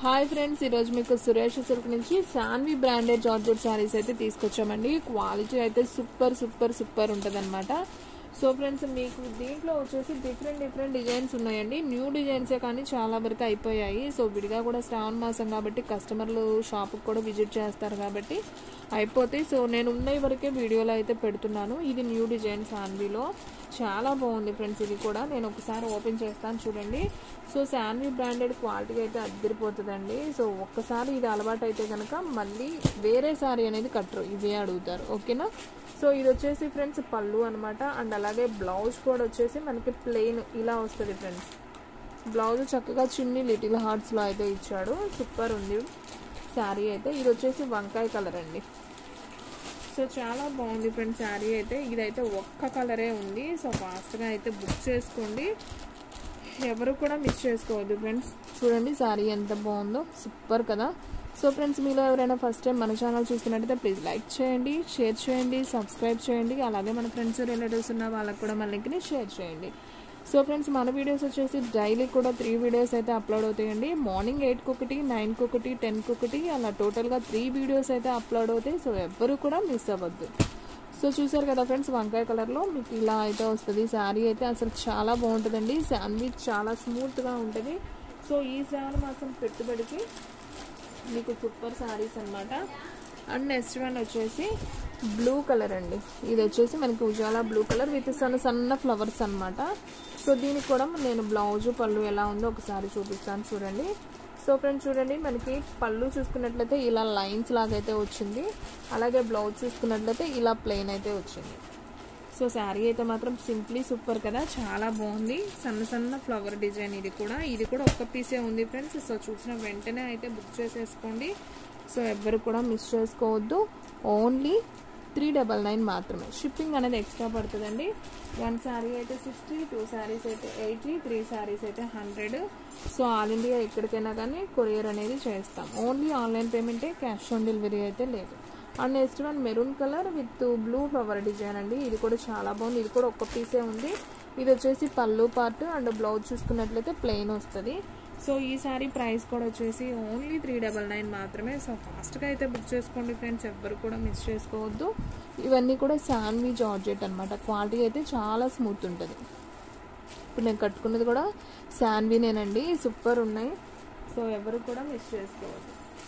hi friends ఈరోజు మీకు Suresh silk నుంచి శాన్వి బ్రాండెడ్ జార్జెట్ శారీస్ అయితే తీసుకొచ్చామండి క్వాలిటీ అయితే సూపర్ సూపర్ సూపర్ ఉంటుంది సో ఫ్రెండ్స్ మీకు దీంట్లో వచ్చేసి డిఫరెంట్ డిఫరెంట్ డిజైన్స్ ఉన్నాయండి న్యూ డిజైన్సే కానీ చాలా వరకు అయిపోయాయి సో విడిగా కూడా శ్రావణ మాసం కాబట్టి కస్టమర్లు షాప్కి కూడా విజిట్ చేస్తారు కాబట్టి అయిపోతాయి సో నేను ఉన్న వరకే వీడియోలో అయితే పెడుతున్నాను ఇది న్యూ డిజైన్ శాన్వీలో చాలా బాగుంది ఫ్రెండ్స్ ఇది కూడా నేను ఒకసారి ఓపెన్ చేస్తాను చూడండి సో శాన్వీ బ్రాండెడ్ క్వాలిటీ అయితే అద్దరిపోతుందండి సో ఒక్కసారి ఇది అలవాటు అయితే కనుక మళ్ళీ వేరే శారీ అనేది కట్టరు ఇవే అడుగుతారు ఓకేనా సో ఇది వచ్చేసి ఫ్రెండ్స్ పళ్ళు అనమాట అండ్ అలాగే బ్లౌజ్ కూడా వచ్చేసి మనకి ప్లెయిన్ ఇలా వస్తుంది ఫ్రెండ్స్ బ్లౌజ్ చక్కగా చిన్ని లిటిల్ హార్ట్స్లో అయితే ఇచ్చాడు సూపర్ ఉంది శారీ అయితే ఇది వచ్చేసి వంకాయ కలర్ అండి సో చాలా బాగుంది ఫ్రెండ్స్ శారీ అయితే ఇదైతే ఒక్క కలరే ఉంది సో ఫాస్ట్గా అయితే బుక్ చేసుకోండి ఎవరు కూడా మిస్ చేసుకోవద్దు ఫ్రెండ్స్ చూడండి శారీ ఎంత బాగుందో సూపర్ కదా సో ఫ్రెండ్స్ మీలో ఎవరైనా ఫస్ట్ టైం మన ఛానల్ చూస్తున్నట్టయితే ప్లీజ్ లైక్ చేయండి షేర్ చేయండి సబ్స్క్రైబ్ చేయండి అలాగే మన ఫ్రెండ్స్ రిలేటివ్స్ ఉన్న వాళ్ళకి కూడా మన లింక్ని షేర్ చేయండి సో ఫ్రెండ్స్ మన వీడియోస్ వచ్చేసి డైలీ కూడా త్రీ వీడియోస్ అయితే అప్లోడ్ అవుతాయండి మార్నింగ్ ఎయిట్కి ఒకటి నైన్కి ఒకటి టెన్కి ఒకటి అలా టోటల్గా త్రీ వీడియోస్ అయితే అప్లోడ్ అవుతాయి సో ఎవ్వరూ కూడా మిస్ అవ్వద్దు సో చూసారు కదా ఫ్రెండ్స్ వంకాయ కలర్లో మీకు ఇలా అయితే వస్తుంది శారీ అయితే అసలు చాలా బాగుంటుందండి శారీ చాలా స్మూత్గా ఉంటుంది సో ఈ శ్రావణ మాసం పెట్టుబడికి మీకు సూపర్ శారీస్ అనమాట అండ్ నెక్స్ట్ వన్ వచ్చేసి బ్లూ కలర్ అండి ఇది వచ్చేసి మనకి ఉజాలా బ్లూ కలర్ విత్ సన్న సన్న ఫ్లవర్స్ అనమాట సో దీనికి కూడా నేను బ్లౌజ్ పళ్ళు ఎలా ఉందో ఒకసారి చూపిస్తాను చూడండి సో ఫ్రెండ్స్ చూడండి మనకి పళ్ళు చూసుకున్నట్లయితే ఇలా లైన్స్ లాగైతే వచ్చింది అలాగే బ్లౌజ్ చూసుకున్నట్లయితే ఇలా ప్లెయిన్ అయితే వచ్చింది సో శారీ అయితే మాత్రం సింప్లీ సూపర్ కదా చాలా బాగుంది సన్న సన్న ఫ్లవర్ డిజైన్ ఇది కూడా ఇది కూడా ఒక్క పీసే ఉంది ఫ్రెండ్స్ సో చూసిన వెంటనే అయితే బుక్ చేసేసుకోండి సో ఎవ్వరు కూడా మిస్ చేసుకోవద్దు ఓన్లీ త్రీ డబల్ నైన్ మాత్రమే షిప్పింగ్ అనేది ఎక్స్ట్రా పడుతుందండి వన్ శారీ అయితే సిక్స్టీ టూ శారీస్ అయితే ఎయిటీ త్రీ శారీస్ అయితే హండ్రెడ్ సో ఆల్ ఇండియా ఎక్కడికైనా కానీ కొరియర్ అనేది చేస్తాం ఓన్లీ ఆన్లైన్ పేమెంటే క్యాష్ ఆన్ డెలివరీ అయితే లేదు and next one maroon colour with blue flower design అండి ఇది కూడా చాలా బాగుంది ఇది కూడా ఒక్క పీసే ఉంది ఇది వచ్చేసి పళ్ళు పార్ట్ అండ్ బ్లౌజ్ చూసుకున్నట్లయితే ప్లెయిన్ వస్తుంది సో ఈ సారీ ప్రైస్ కూడా వచ్చేసి ఓన్లీ త్రీ డబల్ నైన్ మాత్రమే సో ఫాస్ట్గా అయితే బుక్ చేసుకోండి ఫ్రెండ్స్ ఎవ్వరు కూడా మిస్ చేసుకోవద్దు ఇవన్నీ కూడా శాన్వీ జార్జెట్ అనమాట క్వాలిటీ అయితే చాలా స్మూత్ ఉంటుంది ఇప్పుడు నేను కట్టుకున్నది కూడా శాన్వీనేనండి సూపర్ ఉన్నాయి సో ఎవరు కూడా మిస్ చేసుకోవద్దు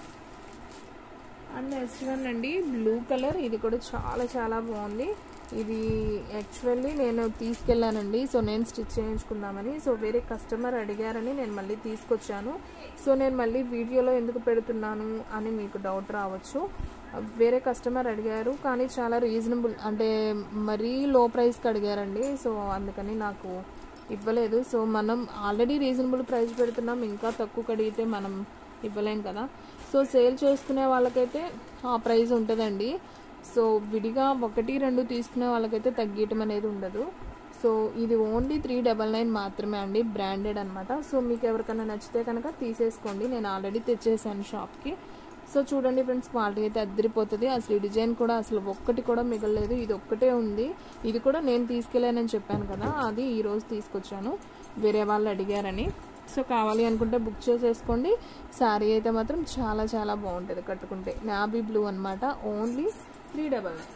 అండ్ నెక్స్ట్ వన్ అండి బ్లూ కలర్ ఇది కూడా చాలా చాలా బాగుంది ఇది యాక్చువల్లీ నేను తీసుకెళ్ళానండి సో నేను స్టిచ్ చేయించుకుందామని సో వేరే కస్టమర్ అడిగారని నేను మళ్ళీ తీసుకొచ్చాను సో నేను మళ్ళీ వీడియోలో ఎందుకు పెడుతున్నాను అని మీకు డౌట్ రావచ్చు వేరే కస్టమర్ అడిగారు కానీ చాలా రీజనబుల్ అంటే మరీ లో ప్రైస్కి అడిగారండి సో అందుకని నాకు ఇవ్వలేదు సో మనం ఆల్రెడీ రీజనబుల్ ప్రైస్ పెడుతున్నాం ఇంకా తక్కువ అడిగితే మనం ఇవ్వలేం కదా సో సేల్ చేసుకునే వాళ్ళకైతే ఆ ప్రైస్ ఉంటుందండి సో విడిగా ఒకటి రెండు తీసుకునే వాళ్ళకైతే తగ్గటం అనేది ఉండదు సో ఇది ఓన్లీ త్రీ డబల్ నైన్ మాత్రమే అండి బ్రాండెడ్ అనమాట సో మీకు ఎవరికైనా నచ్చితే కనుక తీసేసుకోండి నేను ఆల్రెడీ తెచ్చేసాను షాప్కి సో చూడండి ఫ్రెండ్స్ క్వాలిటీ అయితే అద్దరిపోతుంది అసలు ఈ డిజైన్ కూడా అసలు ఒక్కటి కూడా మిగలలేదు ఇది ఒక్కటే ఉంది ఇది కూడా నేను తీసుకెళ్ళానని చెప్పాను కదా అది ఈరోజు తీసుకొచ్చాను వేరే వాళ్ళు అడిగారని సో కావాలి అనుకుంటే బుక్ చేసేసుకోండి శారీ అయితే మాత్రం చాలా చాలా బాగుంటుంది కట్టుకుంటే నాబీ బ్లూ అనమాట only three double nine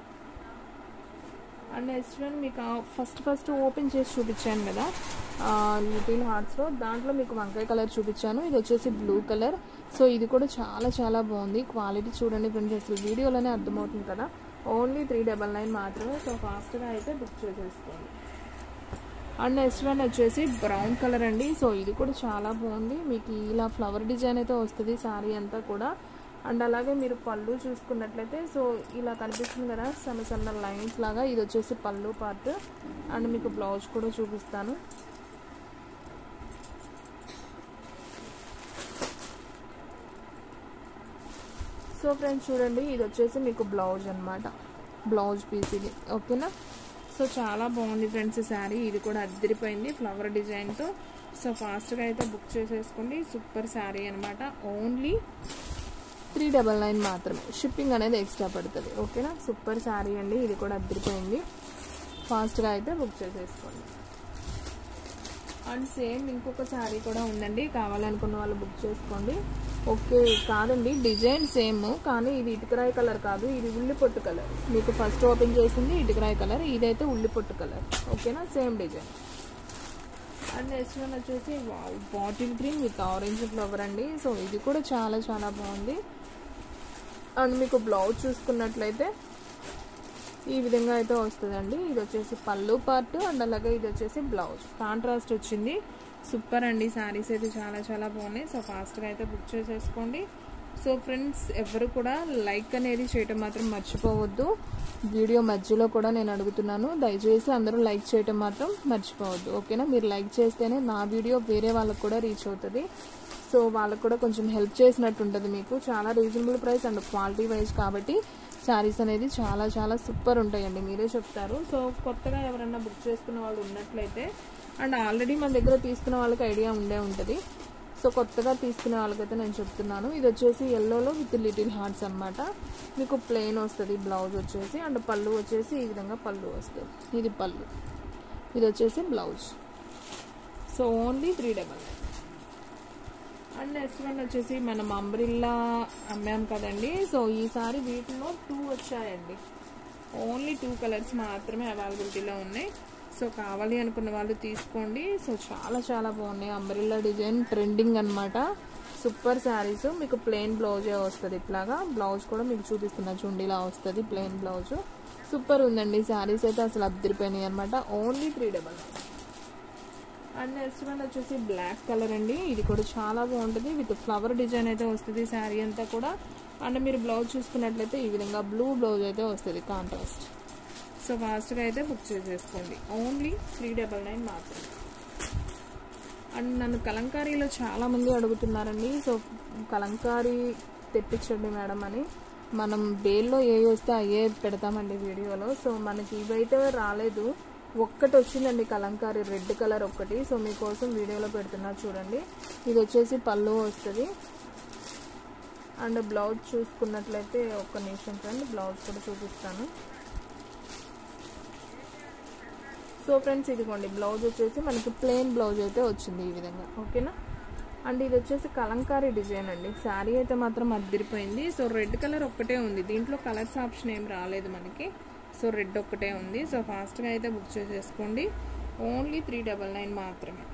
and next one మీకు ఫస్ట్ ఫస్ట్ ఓపెన్ చేసి చూపించాను కదా లిటిల్ హార్ట్స్లో దాంట్లో మీకు వంకాయ కలర్ చూపించాను ఇది వచ్చేసి బ్లూ కలర్ సో ఇది కూడా చాలా చాలా బాగుంది క్వాలిటీ చూడండి ఫ్రెండ్స్ అసలు వీడియోలోనే అర్థమవుతుంది కదా ఓన్లీ త్రీ డబల్ నైన్ మాత్రమే సో ఫాస్ట్గా అయితే బుక్ చేసేసుకోండి అండ్ నెక్స్ట్ వన్ వచ్చేసి బ్రౌన్ కలర్ అండి సో ఇది కూడా చాలా బాగుంది మీకు ఇలా ఫ్లవర్ డిజైన్ అయితే వస్తుంది శారీ అంతా కూడా అండ్ అలాగే మీరు పళ్ళు చూసుకున్నట్లయితే సో ఇలా కనిపిస్తుంది కదా సన్న సన్న లైన్స్ లాగా ఇది వచ్చేసి పళ్ళు పార్ట్ అండ్ మీకు బ్లౌజ్ కూడా చూపిస్తాను సో ఫ్రెండ్స్ చూడండి ఇది వచ్చేసి మీకు బ్లౌజ్ అనమాట బ్లౌజ్ పీస్ ఇది ఓకేనా సో చాలా బాగుంది ఫ్రెండ్స్ శారీ ఇది కూడా అద్దరిపోయింది ఫ్లవర్ డిజైన్తో సో ఫాస్ట్గా అయితే బుక్ చేసేసుకోండి సూపర్ శారీ అనమాట ఓన్లీ త్రీ డబల్ నైన్ మాత్రమే షిప్పింగ్ అనేది ఎక్స్ట్రా పడుతుంది ఓకేనా సూపర్ శారీ అండి ఇది కూడా అద్దరిపోయింది ఫాస్ట్గా అయితే బుక్ చేసేసుకోండి అండ్ సేమ్ ఇంకొక శారీ కూడా ఉందండి కావాలనుకున్న వాళ్ళు బుక్ చేసుకోండి ఓకే కాదండి డిజైన్ సేమ్ కానీ ఇది ఇటుకరాయి కలర్ కాదు ఇది ఉల్లి పొట్టు కలర్ మీకు ఫస్ట్ ఓపెన్ చేసింది ఇటుకరాయి కలర్ ఇదైతే ఉల్లి పొట్టు కలర్ ఓకేనా same design and next one వచ్చేసి bottle green with orange flower అండి సో ఇది కూడా చాలా చాలా బాగుంది అండ్ మీకు బ్లౌజ్ చూసుకున్నట్లయితే ఈ విధంగా అయితే వస్తుందండి ఇది వచ్చేసి పళ్ళు పార్ట్ అండ్ అలాగే ఇది వచ్చేసి బ్లౌజ్ కాంట్రాస్ట్ వచ్చింది సూపర్ అండి శారీస్ అయితే చాలా చాలా బాగున్నాయి సో ఫాస్ట్గా అయితే బుక్ చేసేసుకోండి సో ఫ్రెండ్స్ ఎవరు కూడా లైక్ అనేది చేయటం మాత్రం మర్చిపోవద్దు వీడియో మధ్యలో కూడా నేను అడుగుతున్నాను దయచేసి అందరూ లైక్ చేయటం మాత్రం మర్చిపోవద్దు ఓకేనా మీరు లైక్ చేస్తేనే నా వీడియో వేరే వాళ్ళకు కూడా రీచ్ అవుతుంది సో వాళ్ళకు కూడా కొంచెం హెల్ప్ చేసినట్టు ఉంటుంది మీకు చాలా reasonable price and quality wise కాబట్టి శారీస్ అనేది చాలా చాలా సూపర్ ఉంటాయండి మీరే చెప్తారు సో కొత్తగా ఎవరైనా బుక్ చేసుకున్న వాళ్ళు ఉన్నట్లయితే అండ్ ఆల్రెడీ మన దగ్గర తీసుకున్న వాళ్ళకి ఐడియా ఉండే ఉంటుంది సో కొత్తగా తీసుకునే వాళ్ళకైతే నేను చెప్తున్నాను ఇది వచ్చేసి ఎల్లోలో విత్ లిటిల్ హార్ట్స్ అనమాట మీకు ప్లెయిన్ వస్తుంది బ్లౌజ్ వచ్చేసి అండ్ పళ్ళు వచ్చేసి ఈ విధంగా పళ్ళు వస్తుంది ఇది పళ్ళు ఇది వచ్చేసి blouse so only three double and next one వచ్చేసి మనం అంబ్రిల్లా అమ్మాం కదండి సో ఈసారి వీటిలో టూ వచ్చాయండి ఓన్లీ టూ కలర్స్ మాత్రమే అవైలబిలిటీలో ఉన్నాయి సో కావాలి అనుకున్న వాళ్ళు తీసుకోండి సో చాలా చాలా బాగున్నాయి అంబ్రిల్లా డిజైన్ ట్రెండింగ్ అనమాట సూపర్ శారీస్ మీకు ప్లెయిన్ బ్లౌజే వస్తుంది ఇట్లాగా బ్లౌజ్ కూడా మీకు చూపిస్తున్నా చూండిలా వస్తుంది ప్లెయిన్ బ్లౌజ్ సూపర్ ఉందండి శారీస్ అయితే అసలు అద్దరిపోయినాయి అనమాట only three double and next one వచ్చేసి బ్లాక్ కలర్ అండి ఇది కూడా చాలా బాగుంటుంది విత్ ఫ్లవర్ డిజైన్ అయితే వస్తుంది శారీ అంతా కూడా అండ్ మీరు బ్లౌజ్ చూసుకున్నట్లయితే ఈ విధంగా బ్లూ బ్లౌజ్ అయితే వస్తుంది కాంట్రాస్ట్ సో ఫాస్ట్గా అయితే బుక్ చేసేసుకోండి ఓన్లీ త్రీ డబల్ నైన్ మాత్రమే అండ్ నన్ను కలంకారీలో చాలామంది అడుగుతున్నారండి సో కలంకారీ తెప్పించండి మేడం అని మనం బేల్లో ఏ వస్తే అయ్యే పెడతామండి వీడియోలో సో మనకి ఇవైతే రాలేదు ఒక్కటి వచ్చిందండి కలంకారీ రెడ్ కలర్ ఒక్కటి సో మీకోసం వీడియోలో పెడుతున్నా చూడండి ఇది వచ్చేసి పళ్ళు వస్తుంది అండ్ బ్లౌజ్ చూసుకున్నట్లయితే ఒక్క నిమిషం ఫ్రెండ్ బ్లౌజ్ కూడా చూపిస్తాను సో ఫ్రెండ్స్ ఇదిగోండి బ్లౌజ్ వచ్చేసి మనకి ప్లెయిన్ బ్లౌజ్ అయితే వచ్చింది ఈ విధంగా ఓకేనా అండ్ ఇది వచ్చేసి కలంకారీ డిజైన్ అండి శారీ అయితే మాత్రం అద్దరిపోయింది సో రెడ్ కలర్ ఒక్కటే ఉంది దీంట్లో కలర్స్ ఆప్షన్ ఏం రాలేదు మనకి సో రెడ్ ఒక్కటే ఉంది సో ఫాస్ట్గా అయితే బుక్ చేసేసుకోండి ఓన్లీ త్రీ డబల్ నైన్ మాత్రమే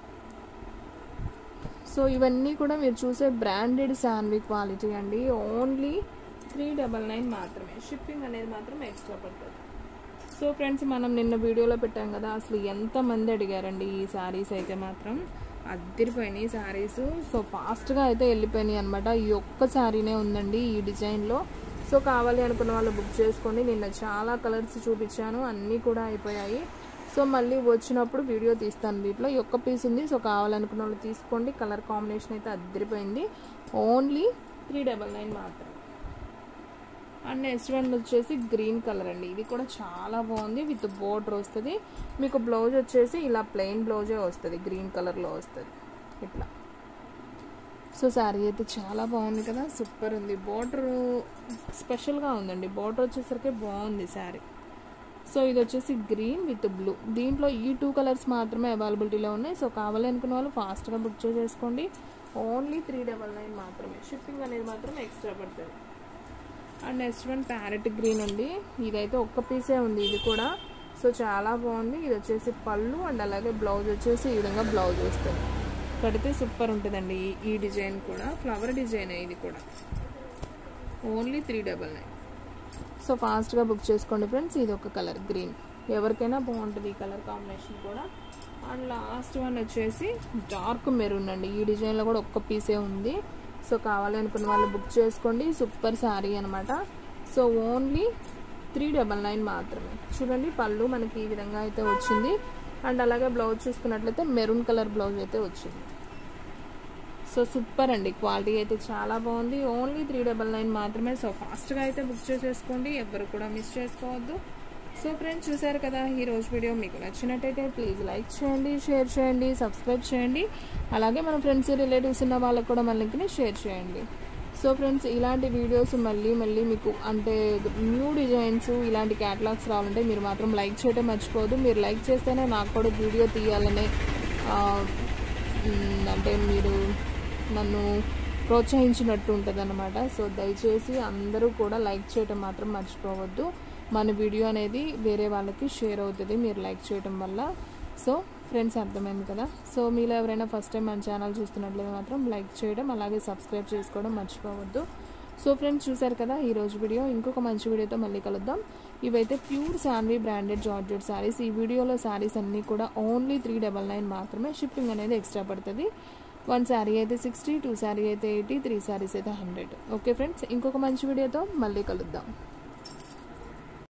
సో ఇవన్నీ కూడా మీరు చూసే బ్రాండెడ్ శాన్వి క్వాలిటీ అండి ఓన్లీ త్రీ డబల్ నైన్ మాత్రమే షిప్పింగ్ అనేది మాత్రం ఎక్స్ట్రా పడుతుంది సో ఫ్రెండ్స్ మనం నిన్న వీడియోలో పెట్టాం కదా అసలు ఎంతమంది అడిగారండి ఈ శారీస్ అయితే మాత్రం అద్దరిపోయినాయి శారీస్ సో ఫాస్ట్గా అయితే వెళ్ళిపోయినాయి అనమాట ఈ ఒక్క శారీనే ఉందండి ఈ డిజైన్లో సో కావాలి అనుకున్న వాళ్ళు బుక్ చేసుకోండి నిన్న చాలా కలర్స్ చూపించాను అన్నీ కూడా అయిపోయాయి సో మళ్ళీ వచ్చినప్పుడు వీడియో తీస్తాను వీటిలో ఈ ఒక్క పీస్ ఉంది సో కావాలనుకున్న వాళ్ళు తీసుకోండి కలర్ కాంబినేషన్ అయితే అద్దరిపోయింది ఓన్లీ త్రీ డబల్ నైన్ మాత్రం అండ్ నెక్స్ట్ వన్ వచ్చేసి గ్రీన్ కలర్ అండి ఇది కూడా చాలా బాగుంది విత్ బోర్డర్ వస్తుంది మీకు బ్లౌజ్ వచ్చేసి ఇలా ప్లెయిన్ బ్లౌజే వస్తుంది గ్రీన్ కలర్లో వస్తుంది ఇట్లా సో శారీ అయితే చాలా బాగుంది కదా సూపర్ ఉంది బోర్డర్ స్పెషల్గా ఉందండి బోర్డర్ వచ్చేసరికి బాగుంది శారీ సో ఇది వచ్చేసి గ్రీన్ విత్ బ్లూ దీంట్లో ఈ టూ కలర్స్ మాత్రమే అవైలబిలిటీలో ఉన్నాయి సో కావాలి అనుకున్న వాళ్ళు ఫాస్ట్గా బుక్ చేసేసుకోండి ఓన్లీ త్రీ డబల్ నైన్ మాత్రమే షిప్పింగ్ అనేది మాత్రం ఎక్స్ట్రా పడుతుంది and next one parrot green అండి ఇదైతే ఒక్క పీసే ఉంది ఇది కూడా సో చాలా బాగుంది ఇది వచ్చేసి పళ్ళు అండ్ అలాగే బ్లౌజ్ వచ్చేసి ఈ విధంగా బ్లౌజ్ వస్తుంది కడితే సూపర్ ఉంటుందండి ఈ డిజైన్ కూడా ఫ్లవర్ డిజైన్ ఇది కూడా only three double nine so ఫాస్ట్గా బుక్ చేసుకోండి ఫ్రెండ్స్ ఇది ఒక కలర్ గ్రీన్ ఎవరికైనా బాగుంటుంది ఈ కలర్ కాంబినేషన్ కూడా అండ్ లాస్ట్ వన్ వచ్చేసి డార్క్ మెరూన్ అండి ఈ డిజైన్లో కూడా ఒక్క పీసే ఉంది సో కావాలి అనుకున్న వాళ్ళు బుక్ చేసుకోండి సూపర్ శారీ అనమాట so only three double nine మాత్రమే చూడండి పళ్ళు మనకి ఈ విధంగా అయితే వచ్చింది అండ్ అలాగే బ్లౌజ్ చూసుకున్నట్లయితే మెరూన్ కలర్ బ్లౌజ్ అయితే వచ్చింది సో సూపర్ అండి క్వాలిటీ అయితే చాలా బాగుంది ఓన్లీ త్రీ డబల్ నైన్ మాత్రమే సో ఫాస్ట్గా అయితే బుక్ చేసేసుకోండి ఎవరు కూడా మిస్ చేసుకోవద్దు సో ఫ్రెండ్స్ చూసారు కదా ఈ రోజు వీడియో మీకు నచ్చినట్టయితే ప్లీజ్ లైక్ చేయండి షేర్ చేయండి సబ్స్క్రైబ్ చేయండి అలాగే మన ఫ్రెండ్స్ రిలేటివ్స్ ఉన్న వాళ్ళకు కూడా మన లింక్ని షేర్ చేయండి సో ఫ్రెండ్స్ ఇలాంటి వీడియోస్ మళ్ళీ మళ్ళీ మీకు అంటే న్యూ డిజైన్స్ ఇలాంటి క్యాటలాగ్స్ రావాలంటే మీరు మాత్రం లైక్ చేయడం మర్చిపోదు మీరు లైక్ చేస్తేనే నాకు కూడా వీడియో తీయాలనే ఆ, మ్, అంటే మీరు నన్ను ప్రోత్సహించినట్టు ఉంటుంది అనమాట సో దయచేసి అందరూ కూడా లైక్ చేయడం మాత్రం మర్చిపోవద్దు మన వీడియో అనేది వేరే వాళ్ళకి షేర్ అవుతుంది మీరు లైక్ చేయడం వల్ల సో ఫ్రెండ్స్ అర్థమైంది కదా సో మీలో ఎవరైనా ఫస్ట్ టైం మన ఛానల్ చూస్తున్నట్లయితే మాత్రం లైక్ చేయడం అలాగే సబ్స్క్రైబ్ చేసుకోవడం మర్చిపోవద్దు సో ఫ్రెండ్స్ చూసారు కదా ఈ రోజు వీడియో ఇంకొక మంచి వీడియోతో మళ్ళీ కలుద్దాం ఇవైతే pure Shanvi branded georgette saris ఈ వీడియోలో శారీస్ అన్నీ కూడా ఓన్లీ త్రీ డబల్ నైన్ మాత్రమే షిప్పింగ్ అనేది ఎక్స్ట్రా పడుతుంది వన్ శారీ అయితే సిక్స్టీ టూ శారీ అయితే ఎయిటీ త్రీ శారీస్ అయితే హండ్రెడ్ ఓకే ఫ్రెండ్స్ ఇంకొక మంచి వీడియోతో మళ్ళీ కలుద్దాం